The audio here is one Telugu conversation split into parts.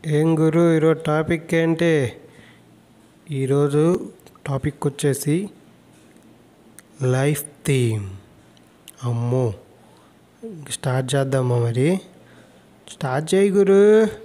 ఏం గురు ఈరోజు టాపిక్ ఏంటి ఈరోజు టాపిక్ వచ్చేసి లైఫ్ థీమ్ అమ్మో స్టార్ట్ చేద్దామా మరి స్టార్ట్ చేయి గురు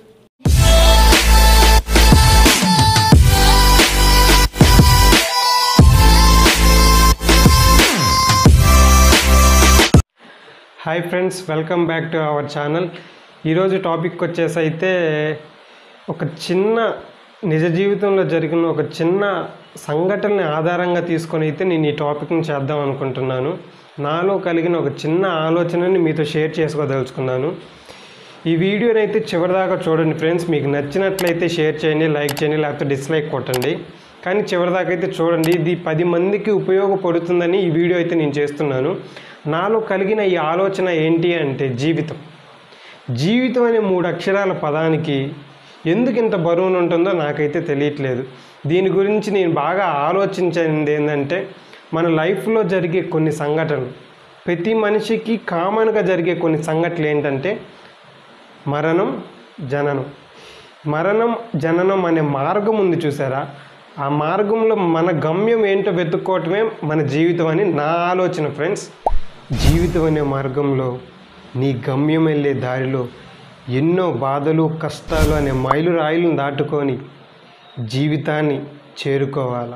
hi friends welcome back to our channel ఈరోజు టాపిక్ వచ్చేసి అయితే ఒక చిన్న నిజ జీవితంలో జరిగిన ఒక చిన్న సంఘటనని ఆధారంగా తీసుకొని అయితే నేను ఈ టాపిక్ని చేద్దాం అనుకుంటున్నాను నాలో కలిగిన ఒక చిన్న ఆలోచనని మీతో షేర్ చేసుకోదలుచుకున్నాను ఈ వీడియోని అయితే చివరిదాకా చూడండి ఫ్రెండ్స్ మీకు నచ్చినట్లయితే షేర్ చేయండి లైక్ చేయండి లేకపోతే డిస్లైక్ కొట్టండి కానీ చివరిదాకా అయితే చూడండి ఇది పది మందికి ఉపయోగపడుతుందని ఈ వీడియో అయితే నేను చేస్తున్నాను నాలో కలిగిన ఈ ఆలోచన ఏంటి అంటే జీవితం జీవితం అనే మూడు అక్షరాల పదానికి ఎందుకు ఇంత బరువును ఉంటుందో నాకైతే తెలియట్లేదు దీని గురించి నేను బాగా ఆలోచించింది ఏంటంటే మన లైఫ్లో జరిగే కొన్ని సంఘటనలు ప్రతి మనిషికి కామన్గా జరిగే కొన్ని సంఘటనలు ఏంటంటే మరణం జననం మరణం జననం అనే మార్గం ఉంది చూసారా ఆ మార్గంలో మన గమ్యం ఏంటో వెతుక్కోవటమే మన జీవితం అని నా ఆలోచన ఫ్రెండ్స్ జీవితం అనే మార్గంలో నీ గమ్యం వెళ్ళే దారిలో ఎన్నో బాధలు కష్టాలు అనే మైలురాయిలను దాటుకొని జీవితాన్ని చేరుకోవాలా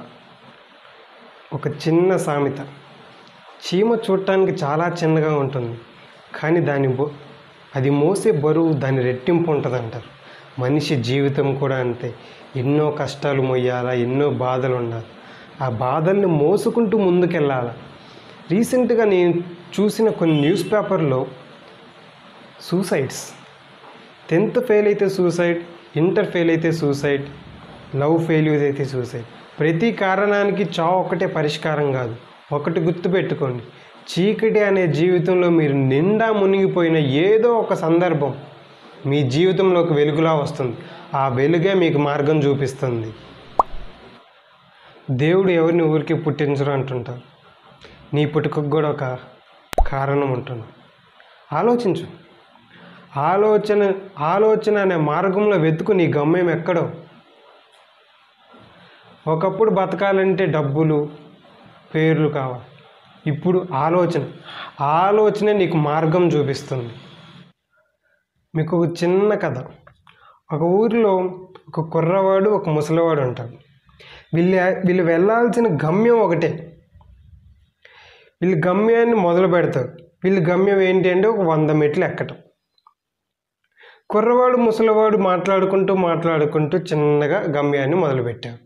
ఒక చిన్న సామెత చీమ చూడటానికి చాలా చిన్నగా ఉంటుంది కానీ దాని బొ అది మోసే బరువు దాని రెట్టింపు ఉంటుంది అంటారు మనిషి జీవితం కూడా అంతే ఎన్నో కష్టాలు మొయ్యాలా ఎన్నో బాధలు ఉండాలి ఆ బాధల్ని మోసుకుంటూ ముందుకెళ్ళాలి రీసెంట్గా నేను చూసిన కొన్ని న్యూస్ పేపర్లో సూసైడ్స్ టెన్త్ ఫెయిల్ అయితే సూసైడ్ ఇంటర్ ఫెయిల్ అయితే సూసైడ్ లవ్ ఫెయిల్యూర్ అయితే సూసైడ్ ప్రతి కారణానికి చావు ఒకటే పరిష్కారం కాదు ఒకటి గుర్తుపెట్టుకోండి చీకటి అనే జీవితంలో మీరు నిండా మునిగిపోయిన ఏదో ఒక సందర్భం మీ జీవితంలోకి వెలుగులా వస్తుంది ఆ వెలుగే మీకు మార్గం చూపిస్తుంది దేవుడు ఎవరిని ఊరికి పుట్టించరు అంటుంటారు నీ పుట్టుకకు కూడా ఒక కారణం ఉంటుంది ఆలోచించు ఆలోచన ఆలోచన అనే మార్గంలో వెతుకు నీ గమ్యం ఎక్కడో ఒకప్పుడు బతకాలంటే డబ్బులు పేర్లు కావాలి ఇప్పుడు ఆలోచన ఆలోచన నీకు మార్గం చూపిస్తుంది మీకు ఒక చిన్న కథ ఒక ఊరిలో ఒక కుర్రవాడు ఒక ముసలివాడు ఉంటాడు వీళ్ళు వీళ్ళు వెళ్ళాల్సిన గమ్యం ఒకటే వీళ్ళు గమ్యాన్ని మొదలు పెడతారు వీళ్ళ గమ్యం ఏంటి అంటే ఒక వంద మెట్లు ఎక్కటం కుర్రవాడు ముసలివాడు మాట్లాడుకుంటూ మాట్లాడుకుంటూ చిన్నగా గమ్యాన్ని మొదలుపెట్టారు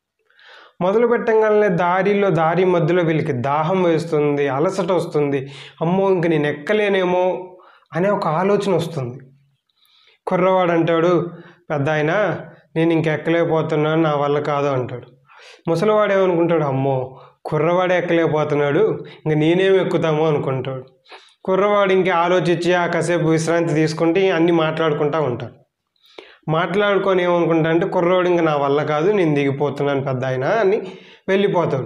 మొదలు పెట్టగానే దారిలో దారి మధ్యలో వీళ్ళకి దాహం వేస్తుంది అలసట వస్తుంది అమ్మో ఇంక నేను ఎక్కలేనేమో అనే ఒక ఆలోచన వస్తుంది కుర్రవాడు అంటాడు పెద్ద ఆయన నేను ఇంక ఎక్కలేకపోతున్నాను నా వల్ల కాదు అంటాడు ముసలివాడు ఏమనుకుంటాడు అమ్మో కుర్రవాడు ఎక్కలేకపోతున్నాడు ఇంక నేనేం ఎక్కుతామో అనుకుంటాడు కుర్రవాడు ఇంక ఆలోచించి ఆ కాసేపు విశ్రాంతి తీసుకుంటే అన్నీ మాట్లాడుకుంటూ ఉంటాడు మాట్లాడుకొని ఏమనుకుంటా అంటే కుర్రవాడు ఇంకా నా వల్ల కాదు నేను దిగిపోతున్నాను పెద్ద ఆయన అని వెళ్ళిపోతాడు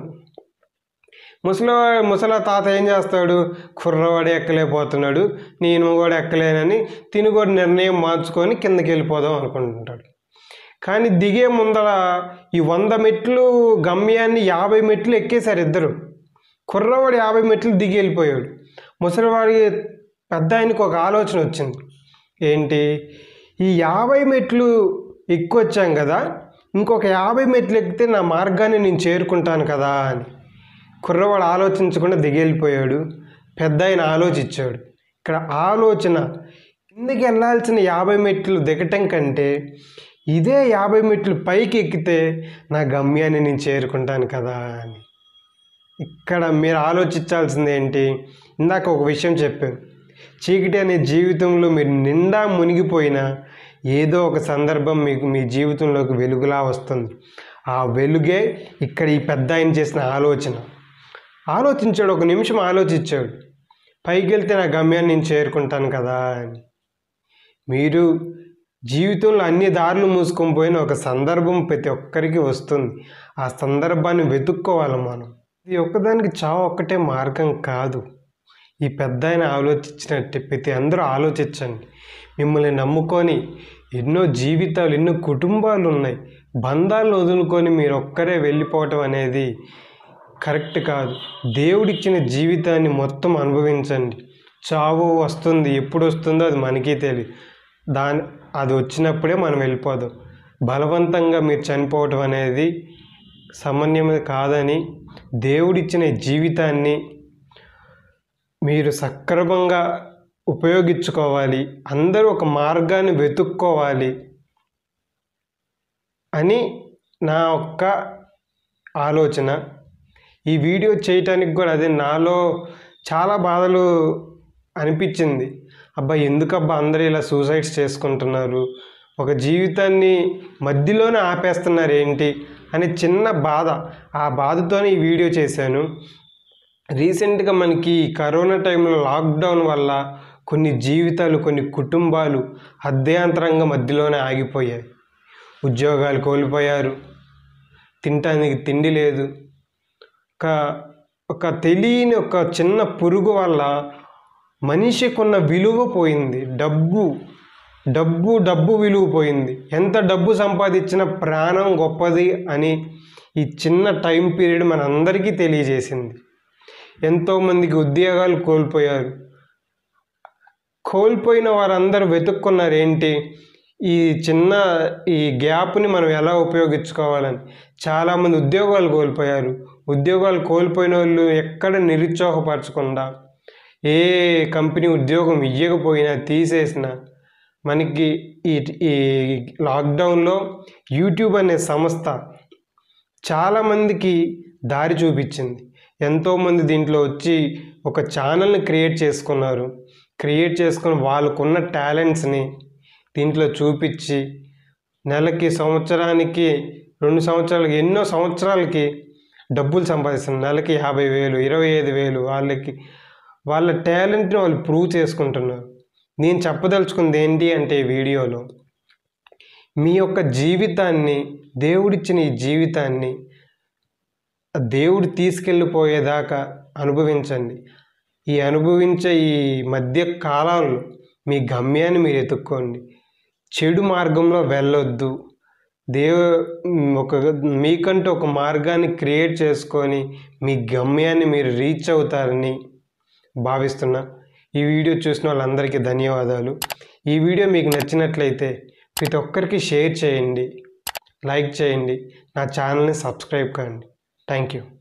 ముసలివాడు ముసలా తాత ఏం చేస్తాడు కుర్రవాడు ఎక్కలేకపోతున్నాడు నేను కూడా ఎక్కలేనని తిని కూడా నిర్ణయం మార్చుకొని కిందకి వెళ్ళిపోదాం అనుకుంటుంటాడు కానీ దిగే ముందర ఈ వంద మెట్లు గమ్యాన్ని యాభై మెట్లు ఎక్కేశారు ఇద్దరు కుర్రవాడు యాభై మెట్లు దిగి వెళ్ళిపోయాడు ముసలివాడి పెద్ద ఆయనకు ఒక ఆలోచన వచ్చింది ఏంటి ఈ యాభై మెట్లు ఎక్కువ వచ్చాం కదా ఇంకొక యాభై మెట్లు ఎక్కితే నా మార్గాన్ని నేను చేరుకుంటాను కదా అని కుర్రవాడు ఆలోచించకుండా దిగెళ్ళిపోయాడు పెద్ద ఆయన ఆలోచించాడు ఇక్కడ ఆలోచన కిందకి వెళ్ళాల్సిన యాభై మెట్లు దిగటం కంటే ఇదే యాభై మెట్లు పైకి ఎక్కితే నా గమ్యాన్ని నేను చేరుకుంటాను కదా అని ఇక్కడ మీరు ఆలోచించాల్సింది ఏంటి ఇందాక ఒక విషయం చెప్పాను చీకటి అనే జీవితంలో మీరు నిండా మునిగిపోయినా ఏదో ఒక సందర్భం మీకు మీ జీవితంలోకి వెలుగులా వస్తుంది ఆ వెలుగే ఇక్కడ ఈ పెద్ద ఆయన చేసిన ఆలోచన ఆలోచించాడు ఒక నిమిషం ఆలోచించాడు పైకి వెళ్తే నా గమ్యాన్ని నేను చేరుకుంటాను కదా అని మీరు జీవితంలో అన్ని దారులు మూసుకొని పోయిన ఒక సందర్భం ప్రతి ఒక్కరికి వస్తుంది ఆ సందర్భాన్ని వెతుక్కోవాలి మనం ఇది ఒక్కదానికి చావు ఒక్కటే మార్గం కాదు ఈ పెద్ద ఆయన ఆలోచించినట్టు ప్రతి అందరూ ఆలోచించండి మిమ్మల్ని నమ్ముకొని ఎన్నో జీవితాలు ఎన్నో కుటుంబాలు ఉన్నాయి బంధాలను వదులుకొని మీరు ఒక్కరే వెళ్ళిపోవటం అనేది కరెక్ట్ కాదు దేవుడిచ్చిన జీవితాన్ని మొత్తం అనుభవించండి చావు వస్తుంది ఎప్పుడు వస్తుందో అది మనకి తెలియదు దాని అది వచ్చినప్పుడే మనం వెళ్ళిపోదాం బలవంతంగా మీరు చనిపోవటం అనేది సమన్యం కాదని దేవుడిచ్చిన ఈ జీవితాన్ని మీరు సక్రమంగా ఉపయోగించుకోవాలి అందరూ ఒక మార్గాన్ని వెతుక్కోవాలి అని నా ఒక్క ఆలోచన ఈ వీడియో చేయటానికి కూడా అదే నాలో చాలా బాధలు అనిపించింది అబ్బా ఎందుకబ్బా అందరూ ఇలా సూసైడ్స్ చేసుకుంటున్నారు ఒక జీవితాన్ని మధ్యలోనే ఆపేస్తున్నారు ఏంటి అని చిన్న బాధ ఆ బాధతోనే ఈ వీడియో చేశాను రీసెంట్గా మనకి ఈ కరోనా టైంలో లాక్డౌన్ వల్ల కొన్ని జీవితాలు కొన్ని కుటుంబాలు అర్ధయాంతరంగా మధ్యలోనే ఆగిపోయాయి ఉద్యోగాలు కోల్పోయారు తినటానికి తిండి లేదు ఒక ఒక తెలియని ఒక చిన్న పురుగు వల్ల మనిషికి ఉన్న విలువ పోయింది డబ్బు డబ్బు డబ్బు విలువ పోయింది ఎంత డబ్బు సంపాదించిన ప్రాణం గొప్పది అని ఈ చిన్న టైం పీరియడ్ మనందరికీ తెలియజేసింది ఎంతోమందికి ఉద్యోగాలు కోల్పోయారు కోల్పోయిన వారందరూ వెతుక్కున్నారు ఏంటి ఈ చిన్న ఈ గ్యాప్ని మనం ఎలా ఉపయోగించుకోవాలని చాలామంది ఉద్యోగాలు కోల్పోయారు ఉద్యోగాలు కోల్పోయిన వాళ్ళు ఎక్కడ నిరుత్సాహపరచకుండా ఏ కంపెనీ ఉద్యోగం ఇవ్వకపోయినా తీసేసిన మనకి ఈ ఈ లాక్డౌన్లో యూట్యూబ్ అనే సంస్థ చాలామందికి దారి చూపించింది ఎంతోమంది దీంట్లో వచ్చి ఒక ఛానల్ని క్రియేట్ చేసుకున్నారు క్రియేట్ చేసుకుని వాళ్ళకున్న టాలెంట్స్ని దీంట్లో చూపించి నెలకి సంవత్సరానికి రెండు సంవత్సరాలకి ఎన్నో సంవత్సరాలకి డబ్బులు సంపాదిస్తున్నారు నెలకి యాభై వేలు ఇరవై ఐదు వేలు వాళ్ళకి వాళ్ళ టాలెంట్ని వాళ్ళు ప్రూవ్ చేసుకుంటున్నారు నేను చెప్పదలుచుకుంది ఏంటి అంటే ఈ వీడియోలో మీ యొక్క జీవితాన్ని దేవుడిచ్చిన ఈ జీవితాన్ని దేవుడు తీసుకెళ్ళిపోయేదాకా అనుభవించండి ఈ అనుభవించే ఈ మధ్య కాలంలో మీ గమ్యాన్ని మీరు ఎత్తుక్కోండి చెడు మార్గంలో వెళ్ళొద్దు దేవు ఒక మీకంటూ ఒక మార్గాన్ని క్రియేట్ చేసుకొని మీ గమ్యాన్ని మీరు రీచ్ అవుతారని భావిస్తున్నా ఈ వీడియో చూసిన వాళ్ళందరికీ ధన్యవాదాలు ఈ వీడియో మీకు నచ్చినట్లయితే ప్రతి ఒక్కరికి షేర్ చేయండి లైక్ చేయండి నా ఛానల్ని సబ్స్క్రైబ్ కండి థ్యాంక్ యూ